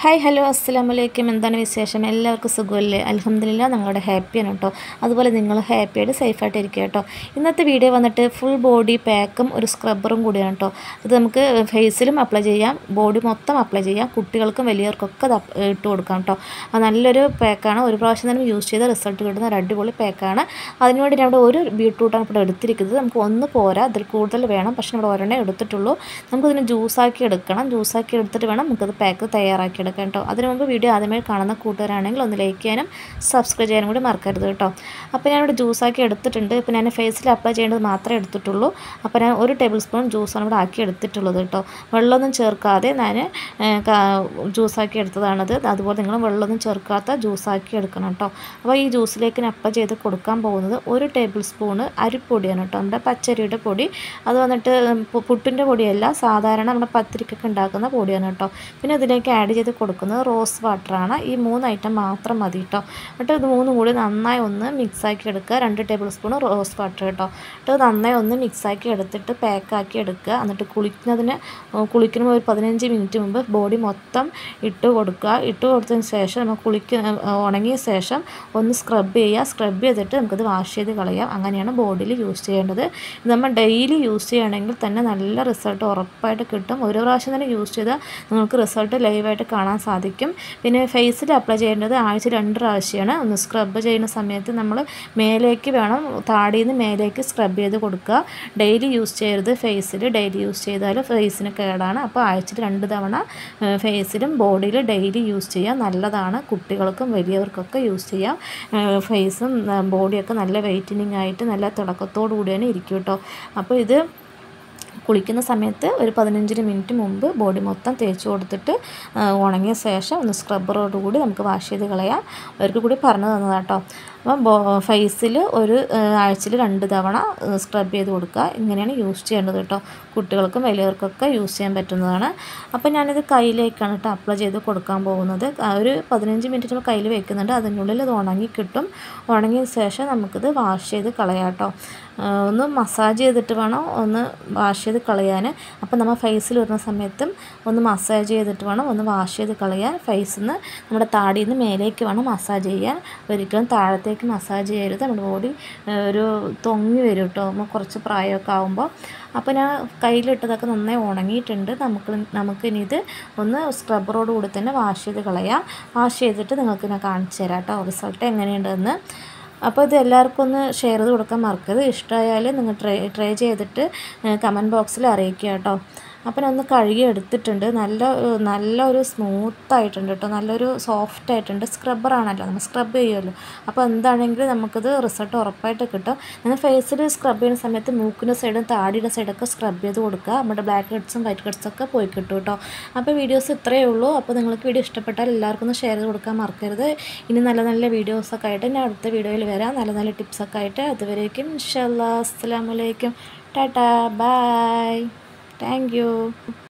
Hi hello അസ്സാം വലൈക്കും എന്താണ് വിശേഷം എല്ലാവർക്കും സുഖമല്ലേ അലഹമില്ല ഞങ്ങളുടെ ഹാപ്പിയാണ് കേട്ടോ അതുപോലെ നിങ്ങൾ ഹാപ്പിയായിട്ട് സേഫായിട്ട് ഇരിക്കുക കേട്ടോ ഇന്നത്തെ വീഡിയോ വന്നിട്ട് ഫുൾ ബോഡി പാക്കും ഒരു സ്ക്രബ്ബറും കൂടിയാണ് കേട്ടോ ഇത് നമുക്ക് ഫേസിലും അപ്ലൈ ചെയ്യാം ബോഡി മൊത്തം അപ്ലൈ ചെയ്യാം കുട്ടികൾക്കും വലിയവർക്കൊക്കെ ഇത് അപ്പ് ഇട്ട് കൊടുക്കാം കേട്ടോ അത് നല്ലൊരു പാക്കാണ് ഒരു പ്രാവശ്യം തന്നെ യൂസ് ചെയ്ത റിസൾട്ട് കിട്ടുന്ന ഒരു അടിപൊളി പാക്കാണ് അതിനുവേണ്ടി ഞാൻ ഇവിടെ ഒരു ബീട്രൂട്ടാണ് ഇവിടെ എടുത്തിരിക്കുന്നത് നമുക്ക് ഒന്ന് പോരാ അതിൽ കൂടുതൽ വേണം പക്ഷേ ഇവിടെ ഒരെണ്ണേ എടുത്തിട്ടുള്ളൂ നമുക്കിതിന് ജ്യൂസാക്കി എടുക്കണം ജ്യൂസാക്കി എടുത്തിട്ട് വേണം നമുക്കത് പാക്ക് തയ്യാറാക്കി എടുക്കാം കേട്ടോ അതിനു മുമ്പ് വീഡിയോ ആദ്യമായി കാണുന്ന കൂട്ടുകാരാണെങ്കിൽ ഒന്ന് ലൈക്ക് ചെയ്യാനും സബ്സ്ക്രൈബ് ചെയ്യാനും കൂടി മറക്കരുത് കേട്ടോ അപ്പോൾ ഞാനിവിടെ ജ്യൂസാക്കി എടുത്തിട്ടുണ്ട് ഇപ്പോൾ ഞാൻ ഫേസിൽ അപ്ലൈ ചെയ്യേണ്ടത് മാത്രമേ എടുത്തിട്ടുള്ളൂ അപ്പോൾ ഞാൻ ഒരു ടേബിൾ സ്പൂൺ ജ്യൂസാണ് ഇവിടെ ആക്കി എടുത്തിട്ടുള്ളത് കേട്ടോ വെള്ളമൊന്നും ചേർക്കാതെ ഞാൻ ജ്യൂസാക്കി എടുത്തതാണത് അതുപോലെ നിങ്ങൾ വെള്ളമൊന്നും ചേർക്കാത്ത ജ്യൂസാക്കി എടുക്കണം കേട്ടോ അപ്പോൾ ഈ ജ്യൂസിലേക്ക് ഞാൻ അപ്ലൈ ചെയ്ത് കൊടുക്കാൻ പോകുന്നത് ഒരു ടേബിൾ സ്പൂണ് അരിപ്പൊടിയാണ് കേട്ടോ നമ്മുടെ പച്ചരിയുടെ പൊടി അത് വന്നിട്ട് പുട്ടിൻ്റെ പൊടിയല്ല സാധാരണ നമ്മുടെ പത്തിരിക്കൊക്കെ ഉണ്ടാക്കുന്ന പൊടിയാണ് കേട്ടോ പിന്നെ ഇതിലേക്ക് ആഡ് ചെയ്ത് കൊടുക്കുന്നത് റോസ് വാട്ടറാണ് ഈ മൂന്ന് ഐറ്റം മാത്രം മതി കേട്ടോ എന്നിട്ട് ഇത് മൂന്നും കൂടി നന്നായി ഒന്ന് മിക്സാക്കി എടുക്കുക രണ്ട് ടേബിൾ സ്പൂൺ റോസ് വാട്ടർ കേട്ടോ എന്നിട്ട് നന്നായി ഒന്ന് മിക്സാക്കി എടുത്തിട്ട് പാക്കാക്കി എടുക്കുക എന്നിട്ട് കുളിക്കുന്നതിന് കുളിക്കുമ്പോൾ ഒരു പതിനഞ്ച് മിനിറ്റ് മുമ്പ് ബോഡി മൊത്തം ഇട്ട് കൊടുക്കുക ഇട്ട് കൊടുത്തതിന് ശേഷം നമ്മൾ കുളിക്ക ഉണങ്ങിയ ശേഷം ഒന്ന് സ്ക്രബ് ചെയ്യുക സ്ക്രബ് ചെയ്തിട്ട് നമുക്കത് വാഷ് ചെയ്ത് കളയാം അങ്ങനെയാണ് ബോഡിയിൽ യൂസ് ചെയ്യേണ്ടത് ഇത് നമ്മൾ ഡെയിലി യൂസ് ചെയ്യുകയാണെങ്കിൽ തന്നെ നല്ല റിസൾട്ട് ഉറപ്പായിട്ട് കിട്ടും ഒരു പ്രാവശ്യം തന്നെ യൂസ് ചെയ്താൽ നിങ്ങൾക്ക് റിസൾട്ട് ലൈവായിട്ട് കാണാൻ സാധിക്കും പിന്നെ ഫേസിൽ അപ്ലൈ ചെയ്യേണ്ടത് ആഴ്ച രണ്ട് പ്രാവശ്യമാണ് ഒന്ന് സ്ക്രബ് ചെയ്യുന്ന സമയത്ത് നമ്മൾ മേലേക്ക് വേണം താടിയിൽ നിന്ന് മേലേക്ക് സ്ക്രബ് ചെയ്ത് കൊടുക്കുക ഡെയിലി യൂസ് ചെയ്യരുത് ഫേസിൽ ഡെയിലി യൂസ് ചെയ്താൽ ഫേസിന് കേടാണ് അപ്പോൾ ആഴ്ചയിൽ രണ്ട് തവണ ഫേസിലും ബോഡിയിലും ഡെയിലി യൂസ് ചെയ്യാം നല്ലതാണ് കുട്ടികൾക്കും വലിയവർക്കൊക്കെ യൂസ് ചെയ്യാം ഫേസും ബോഡിയൊക്കെ നല്ല വെയിറ്റനിങ് ആയിട്ട് നല്ല തിളക്കത്തോടു കൂടിയാണ് ഇരിക്കും കേട്ടോ അപ്പോൾ ഇത് കുളിക്കുന്ന സമയത്ത് ഒരു പതിനഞ്ചിന് മിനിറ്റ് മുമ്പ് ബോഡി മൊത്തം തേച്ച് കൊടുത്തിട്ട് ഉണങ്ങിയ ശേഷം ഒന്ന് സ്ക്രബ്ബറോട് കൂടി നമുക്ക് വാഷ് ചെയ്ത് കളയാം അവർക്ക് കൂടി പറഞ്ഞു തന്നതാട്ടോ അപ്പം ഫേസിൽ ഒരു ആഴ്ചയിൽ രണ്ട് തവണ സ്ക്രബ് ചെയ്ത് കൊടുക്കുക ഇങ്ങനെയാണ് യൂസ് ചെയ്യേണ്ടത് കേട്ടോ കുട്ടികൾക്കും വലിയവർക്കൊക്കെ യൂസ് ചെയ്യാൻ പറ്റുന്നതാണ് അപ്പോൾ ഞാനിത് കയ്യിലേക്കാണ് കേട്ടോ അപ്ലൈ ചെയ്ത് കൊടുക്കാൻ പോകുന്നത് ഒരു പതിനഞ്ച് മിനിറ്റ് നമ്മൾ കയ്യിൽ വെക്കുന്നുണ്ട് അതിനുള്ളിൽ ഇത് ഉണങ്ങി കിട്ടും ഉണങ്ങിയ ശേഷം നമുക്കിത് വാഷ് ചെയ്ത് കളയാം കേട്ടോ ഒന്ന് മസാജ് ചെയ്തിട്ട് വേണം ഒന്ന് വാഷ് ചെയ്ത് കളയാൻ അപ്പോൾ നമ്മൾ ഫേസിൽ വരുന്ന സമയത്തും ഒന്ന് മസാജ് ചെയ്തിട്ട് വേണം ഒന്ന് വാഷ് ചെയ്ത് കളയാൻ ഫേസിൽ നിന്ന് നമ്മുടെ താടിയിൽ നിന്ന് മേലേക്ക് വേണം മസാജ് ചെയ്യാൻ ഒരിക്കലും താഴത്തേക്ക് മസാജ് ചെയ്യരുത് നമ്മുടെ ബോഡി ഒരു തൊങ്ങി വരും കേട്ടോ നമ്മൾ കുറച്ച് പ്രായമൊക്കെ ആകുമ്പോൾ അപ്പോൾ ഞാൻ കയ്യിലിട്ടതൊക്കെ നന്നായി ഉണങ്ങിയിട്ടുണ്ട് നമുക്ക് നമുക്കിനി ഇത് ഒന്ന് സ്ക്രബ്ബറോട് കൂടി തന്നെ വാഷ് ചെയ്ത് കളയാം വാഷ് ചെയ്തിട്ട് നിങ്ങൾക്ക് ഞാൻ കാണിച്ചു തരാം കേട്ടോ റിസൾട്ട് എങ്ങനെയുണ്ടെന്ന് അപ്പോൾ ഇത് എല്ലാവർക്കും ഒന്ന് ഷെയർ ചെയ്ത് കൊടുക്കാൻ മറക്കരുത് ഇഷ്ടമായാൽ നിങ്ങൾ ട്രൈ ട്രൈ ചെയ്തിട്ട് കമൻറ്റ് ബോക്സിൽ അറിയിക്കുക കേട്ടോ അപ്പം ഞാൻ ഒന്ന് കഴുകി എടുത്തിട്ടുണ്ട് നല്ല നല്ല ഒരു സ്മൂത്തായിട്ടുണ്ട് കേട്ടോ നല്ലൊരു സോഫ്റ്റ് ആയിട്ടുണ്ട് സ്ക്രബ്ബറാണല്ലോ നമ്മൾ സ്ക്രബ് ചെയ്യുമല്ലോ അപ്പോൾ എന്താണെങ്കിലും നമുക്കത് റിസൾട്ട് ഉറപ്പായിട്ട് കിട്ടും ഞാൻ ഫേസിൽ സ്ക്രബ് ചെയ്യുന്ന സമയത്ത് മൂക്കിൻ്റെ സൈഡും താടിയുടെ സൈഡൊക്കെ സ്ക്രബ് ചെയ്ത് കൊടുക്കുക നമ്മുടെ ബ്ലാക്ക് ഹെഡ്സും വൈറ്റ് ഹെഡ്സും ഒക്കെ പോയി കിട്ടും കേട്ടോ അപ്പോൾ വീഡിയോസ് ഇത്രയേ ഉള്ളൂ അപ്പോൾ നിങ്ങൾക്ക് വീഡിയോ ഇഷ്ടപ്പെട്ടാൽ എല്ലാവർക്കും ഒന്ന് ഷെയർ ചെയ്ത് കൊടുക്കാൻ മറക്കരുത് ഇനി നല്ല നല്ല വീഡിയോസൊക്കെ ആയിട്ട് ഞാൻ അടുത്ത വീഡിയോയിൽ വരാം നല്ല നല്ല ടിപ്സൊക്കെ ആയിട്ട് അതുവരേക്കും ഇൻഷാല്ലാ അസ്സാം വലൈക്കും ടാറ്റാ ബൈ Thank you.